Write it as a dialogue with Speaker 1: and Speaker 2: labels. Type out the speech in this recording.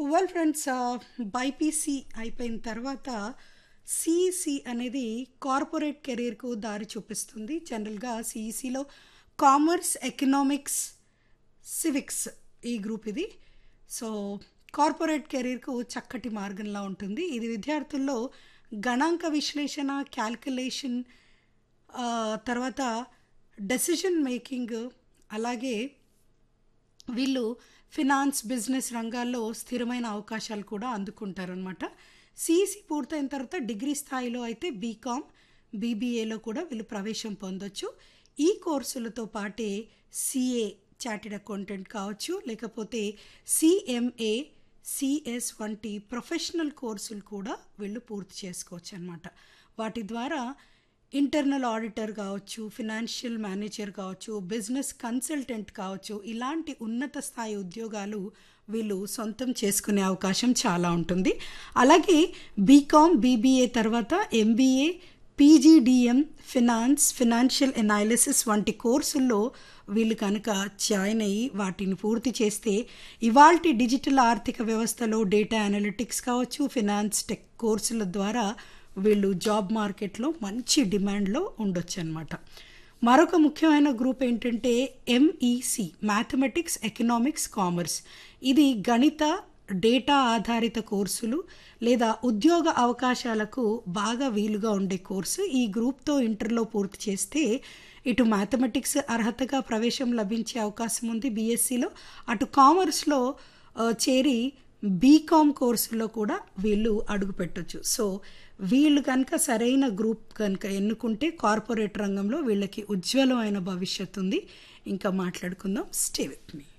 Speaker 1: well friends BiPC అయిపోయిన తర్వాత CEC అనేది కార్పొరేట్ కెరీర్కు దారి చూపిస్తుంది జనరల్గా సిఈసిలో కామర్స్ ఎకనామిక్స్ సివిక్స్ ఈ గ్రూప్ ఇది సో కార్పొరేట్ కెరీర్కు చక్కటి మార్గంలా ఉంటుంది ఇది విద్యార్థుల్లో గణాంక విశ్లేషణ క్యాల్కులేషన్ తర్వాత డెసిషన్ మేకింగ్ అలాగే వీళ్ళు ఫినాన్స్ బిజినెస్ రంగాల్లో స్థిరమైన అవకాశాలు కూడా అందుకుంటారనమాట సిఈసి పూర్తయిన తర్వాత డిగ్రీ స్థాయిలో అయితే బీకామ్ బీబీఏలో కూడా వీళ్ళు ప్రవేశం పొందొచ్చు ఈ కోర్సులతో పాటే సిఏ చార్టెడ్ అకౌంటెంట్ కావచ్చు లేకపోతే సిఎంఏ సిఎస్ వంటి ప్రొఫెషనల్ కోర్సులు కూడా వీళ్ళు పూర్తి చేసుకోవచ్చు అనమాట వాటి ద్వారా ఇంటర్నల్ ఆడిటర్ కావచ్చు ఫినాన్షియల్ మేనేజర్ కావచ్చు బిజినెస్ కన్సల్టెంట్ కావచ్చు ఇలాంటి ఉన్నత స్థాయి ఉద్యోగాలు వీళ్ళు సొంతం చేసుకునే అవకాశం చాలా ఉంటుంది అలాగే బీకామ్ బీబీఏ తర్వాత MBA PGDM finance financial analysis వంటి కోర్సుల్లో వీళ్ళు కనుక జాయిన్ అయ్యి వాటిని పూర్తి చేస్తే ఇవాల్టి డిజిటల్ ఆర్థిక వ్యవస్థలో డేటా అనలిటిక్స్ కావచ్చు ఫినాన్స్ టెక్ కోర్సుల ద్వారా వీళ్ళు జాబ్ మార్కెట్లో మంచి డిమాండ్లో ఉండొచ్చు అనమాట మరొక ముఖ్యమైన గ్రూప్ ఏంటంటే ఎంఈసి మ్యాథమెటిక్స్ ఎకనామిక్స్ కామర్స్ ఇది గణిత డేటా ఆధారిత కోర్సులు లేదా ఉద్యోగ అవకాశాలకు బాగా వీలుగా ఉండే కోర్సు ఈ గ్రూప్తో ఇంటర్లో పూర్తి చేస్తే ఇటు మ్యాథమెటిక్స్ అర్హతగా ప్రవేశం లభించే అవకాశం ఉంది బీఎస్సీలో అటు కామర్స్లో చేరి బీకామ్ కోర్సులో కూడా వీళ్ళు అడుగు పెట్టచ్చు సో వీళ్ళు కనుక సరైన గ్రూప్ కనుక ఎన్నుకుంటే కార్పొరేట్ రంగంలో వీళ్ళకి ఉజ్వలమైన భవిష్యత్తు ఉంది ఇంకా మాట్లాడుకుందాం స్టే విత్ మీ